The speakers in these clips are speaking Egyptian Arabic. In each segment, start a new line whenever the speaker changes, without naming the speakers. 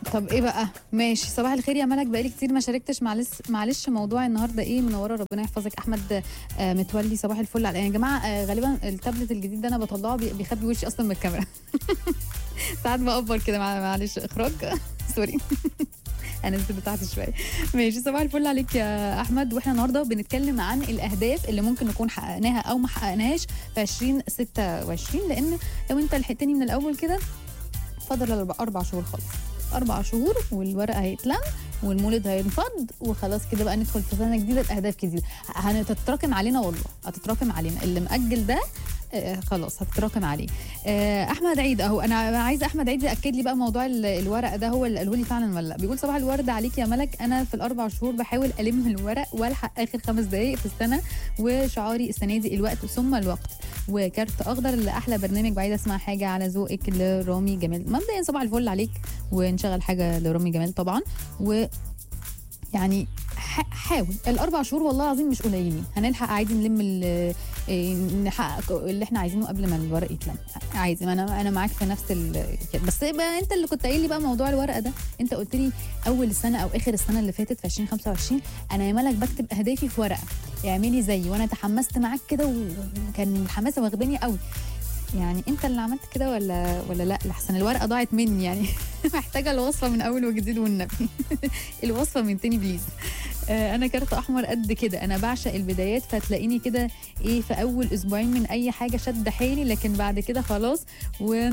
طب ايه بقى ماشي صباح الخير يا ملك بقالي كتير ما شاركتش معلش معلش موضوع النهارده ايه منوره ربنا يحفظك احمد آه متولي صباح الفل على يا جماعه آه غالبا التابلت الجديد ده انا بطلعه بي- بيخبي وشي اصلا من الكاميرا ساعات بأفور كده مع- معلش اخراج سوري انا نزلت تحت شويه ماشي صباح الفل عليك يا احمد واحنا النهارده بنتكلم عن الاهداف اللي ممكن نكون حققناها او ما حققناهاش في 2026 لان لو انت لحقتني من الاول كده فاضل اربع أربع شهور خالص اربع شهور والورق هيتلم والمولد هينفض وخلاص كده بقى ندخل في سنه جديده باهداف جديده هتتراكم علينا والله هتتراكم علينا اللي مأجل ده آه خلاص هتتراكم عليه آه احمد عيد اهو انا عايزه احمد عيد ياكد لي بقى موضوع ال- الورق ده هو اللي قاله لي فعلا ولا لا بيقول صباح الورد عليك يا ملك انا في الاربع شهور بحاول الم الورق والحق اخر خمس دقائق في السنه وشعاري السنه دي الوقت ثم الوقت وكارت اخضر لاحلى برنامج بعيد اسمع حاجه على ذوقك لرامي جمال مبدئيا صباح الفل عليك ونشغل حاجه لرامي جمال طبعا و يعني ح- حاول الاربع شهور والله العظيم مش قليلين هنلحق عادي نلم ال- إيه، نحقق اللي احنا عايزينه قبل ما الورق يتلم عادي ما انا انا معاك في نفس ال كده. بس بقى انت اللي كنت قايل لي بقى موضوع الورقه ده انت قلت لي اول السنه او اخر السنه اللي فاتت في 2025 انا يا ملك بكتب اهدافي في ورقه اعملي زيي وانا تحمست معاك كده وكان الحماسه واخداني قوي يعني انت اللي عملت كده ولا ولا لا لحسن الورقه ضاعت مني يعني محتاجه الوصفه من اول وجديد والنبي الوصفه من تاني بليز آه، انا كارت احمر قد كده انا بعشق البدايات فتلاقيني كده ايه في اول اسبوعين من اي حاجه شد حيلي لكن بعد كده خلاص و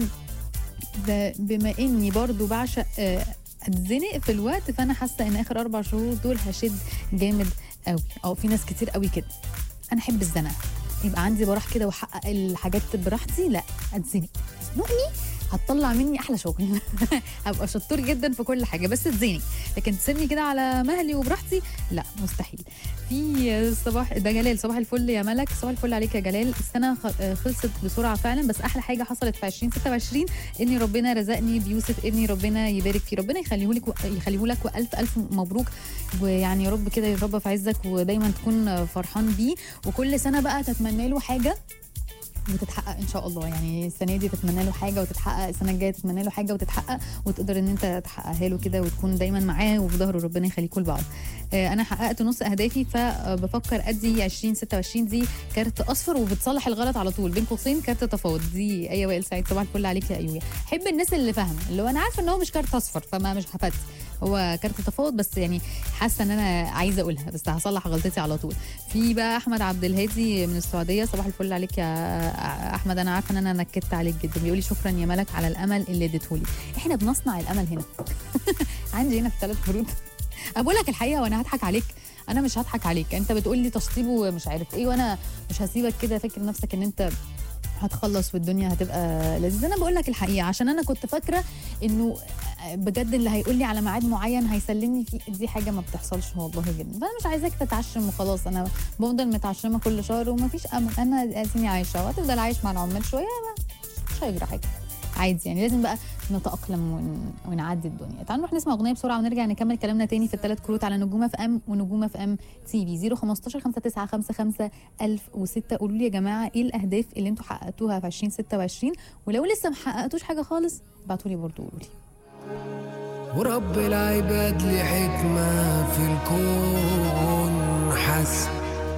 ب- بما اني برضو بعشق آه، اتزنق في الوقت فانا حاسه ان اخر اربع شهور دول هشد جامد قوي او في ناس كتير قوي كده انا احب الزنقه يبقى عندي براح كده واحقق الحاجات براحتي لا اتزنق تزنقني هتطلع مني احلى شغل هبقى شطور جدا في كل حاجه بس تزيني لكن تسيبني كده على مهلي وبراحتي لا مستحيل في صباح ده جلال صباح الفل يا ملك صباح الفل عليك يا جلال السنه خ- خلصت بسرعه فعلا بس احلى حاجه حصلت في 2026 ان ربنا رزقني بيوسف ابني ربنا يبارك فيه ربنا يخليه لك يخليه لك والف الف مبروك ويعني يا رب كده يربى في عزك ودايما تكون فرحان بيه وكل سنه بقى تتمنى له حاجه وتتحقق ان شاء الله يعني السنه دي تتمنى له حاجه وتتحقق السنه الجايه تتمنى له حاجه وتتحقق وتقدر ان انت تحققها له كده وتكون دايما معاه وفي ظهره ربنا يخليكم لبعض آه، انا حققت نص اهدافي فبفكر ادي 2026 دي كارت اصفر وبتصلح الغلط على طول بين قوسين كارت تفاوض دي ايه وائل سعيد صباح الفل عليك يا ايوه حب الناس اللي فاهمه اللي هو انا عارفه ان هو مش كارت اصفر فما مش هفتي هو كارت تفاوض بس يعني حاسه ان انا عايزه اقولها بس هصلح غلطتي على طول في بقى احمد عبد الهادي من السعوديه صباح الفل عليك يا احمد انا عارفه ان انا نكدت عليك جدا بيقول لي شكرا يا ملك على الامل اللي اديته لي احنا بنصنع الامل هنا عندي هنا في ثلاث برود بقول لك الحقيقه وانا هضحك عليك انا مش هضحك عليك انت بتقول لي تشطيب ومش عارف ايه وانا مش هسيبك كده فاكر نفسك ان انت هتخلص والدنيا هتبقى لذيذه انا بقول لك الحقيقه عشان انا كنت فاكره انه بجد اللي هيقول لي على ميعاد معين هيسلمني فيه دي حاجه ما بتحصلش والله جدا فانا مش عايزاك تتعشم وخلاص انا بفضل متعشمه كل شهر ومفيش امل انا اديني عايشه وهتفضل عايش مع العمال شويه ما- مش هيجرى حاجه عادي يعني لازم بقى نتاقلم ون... ونعدي الدنيا تعالوا نروح نسمع اغنيه بسرعه ونرجع نكمل كلامنا تاني في الثلاث كروت على نجوم اف ام ونجوم اف ام تي في 015 5955 1006 قولوا لي يا جماعه ايه الاهداف اللي انتوا حققتوها في 2026 ولو لسه ما حققتوش حاجه خالص ابعتوا لي برضه قولوا لي
ورب العباد لي حكمة في الكون حسب